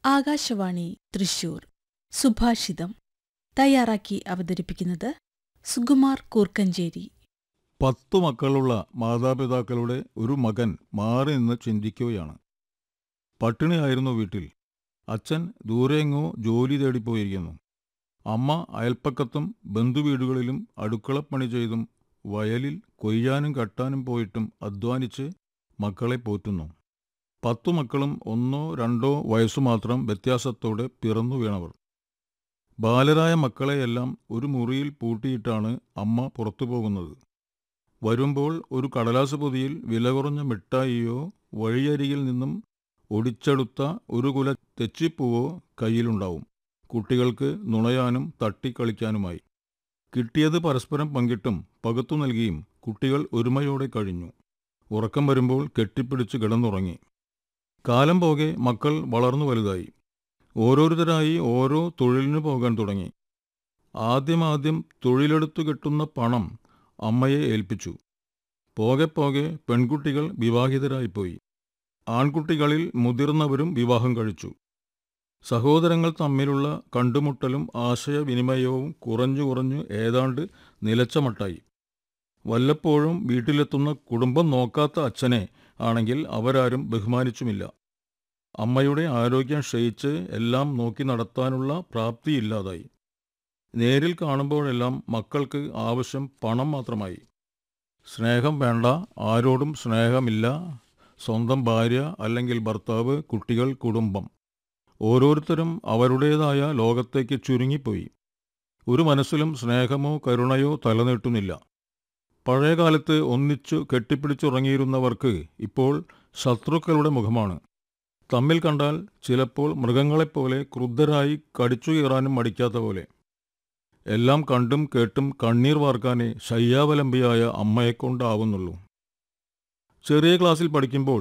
ആകാശവാണി തൃശൂർ സുഭാഷിതം തയ്യാറാക്കി അവതരിപ്പിക്കുന്നത് സുകുമാർ കൂർക്കഞ്ചേരി പത്തു മക്കളുള്ള മാതാപിതാക്കളുടെ ഒരു മകൻ മാറി നിന്ന് ചിന്തിക്കുകയാണ് പട്ടിണിയായിരുന്നു വീട്ടിൽ അച്ഛൻ ദൂരെയെങ്ങോ ജോലി തേടിപ്പോയിരിക്കുന്നു അമ്മ അയൽപ്പക്കത്തും ബന്ധുവീടുകളിലും അടുക്കളപ്പണി ചെയ്തും വയലിൽ കൊയ്യാനും കട്ടാനും പോയിട്ടും അധ്വാനിച്ച് മക്കളെ പോറ്റുന്നു പത്തു മക്കളും ഒന്നോ രണ്ടോ വയസ്സു മാത്രം വ്യത്യാസത്തോടെ പിറന്നു വീണവർ ബാലരായ മക്കളെയെല്ലാം ഒരു മുറിയിൽ പൂട്ടിയിട്ടാണ് അമ്മ പുറത്തു പോകുന്നത് വരുമ്പോൾ ഒരു കടലാസ് പൊതിയിൽ വില കുറഞ്ഞ മിഠായിയോ വഴിയരികിൽ നിന്നും ഒടിച്ചെടുത്ത ഒരു കുല തെച്ചിപ്പൂവോ കയ്യിലുണ്ടാവും കുട്ടികൾക്ക് നുണയാനും തട്ടിക്കളിക്കാനുമായി കിട്ടിയത് പരസ്പരം പങ്കിട്ടും പകുത്തു നൽകിയും കുട്ടികൾ ഒരുമയോടെ കഴിഞ്ഞു ഉറക്കം വരുമ്പോൾ കെട്ടിപ്പിടിച്ച് കിടന്നുറങ്ങി കാലം പോകെ മക്കൾ വളർന്നു വലുതായി ഓരോരുത്തരായി ഓരോ തൊഴിലിനു പോകാൻ തുടങ്ങി ആദ്യമാദ്യം തൊഴിലെടുത്തു കിട്ടുന്ന പണം അമ്മയെ ഏൽപ്പിച്ചു പോകെ പോകെ പെൺകുട്ടികൾ വിവാഹിതരായിപ്പോയി ആൺകുട്ടികളിൽ മുതിർന്നവരും വിവാഹം കഴിച്ചു സഹോദരങ്ങൾ തമ്മിലുള്ള കണ്ടുമുട്ടലും ആശയവിനിമയവും കുറഞ്ഞു കുറഞ്ഞു ഏതാണ്ട് നിലച്ച മട്ടായി വല്ലപ്പോഴും വീട്ടിലെത്തുന്ന കുടുംബം നോക്കാത്ത അച്ഛനെ ആണെങ്കിൽ അവരാരും ബഹുമാനിച്ചുമില്ല അമ്മയുടെ ആരോഗ്യം ക്ഷയിച്ച് എല്ലാം നോക്കി നടത്താനുള്ള പ്രാപ്തിയില്ലാതായി നേരിൽ കാണുമ്പോഴെല്ലാം മക്കൾക്ക് ആവശ്യം പണം മാത്രമായി സ്നേഹം വേണ്ട ആരോടും സ്നേഹമില്ല സ്വന്തം ഭാര്യ അല്ലെങ്കിൽ ഭർത്താവ് കുട്ടികൾ കുടുംബം ഓരോരുത്തരും അവരുടേതായ ലോകത്തേക്ക് ചുരുങ്ങിപ്പോയി ഒരു മനസ്സിലും സ്നേഹമോ കരുണയോ തലനീട്ടുന്നില്ല പഴയകാലത്ത് ഒന്നിച്ചു കെട്ടിപ്പിടിച്ചുറങ്ങിയിരുന്നവർക്ക് ഇപ്പോൾ ശത്രുക്കളുടെ മുഖമാണ് തമ്മിൽ കണ്ടാൽ ചിലപ്പോൾ മൃഗങ്ങളെപ്പോലെ ക്രുദ്ധരായി കടിച്ചു കീറാനും മടിക്കാത്ത പോലെ എല്ലാം കണ്ടും കേട്ടും കണ്ണീർ വാർക്കാനേ ശയ്യാവലംബിയായ അമ്മയെക്കൊണ്ടാവുന്നുള്ളൂ ചെറിയ ക്ലാസ്സിൽ പഠിക്കുമ്പോൾ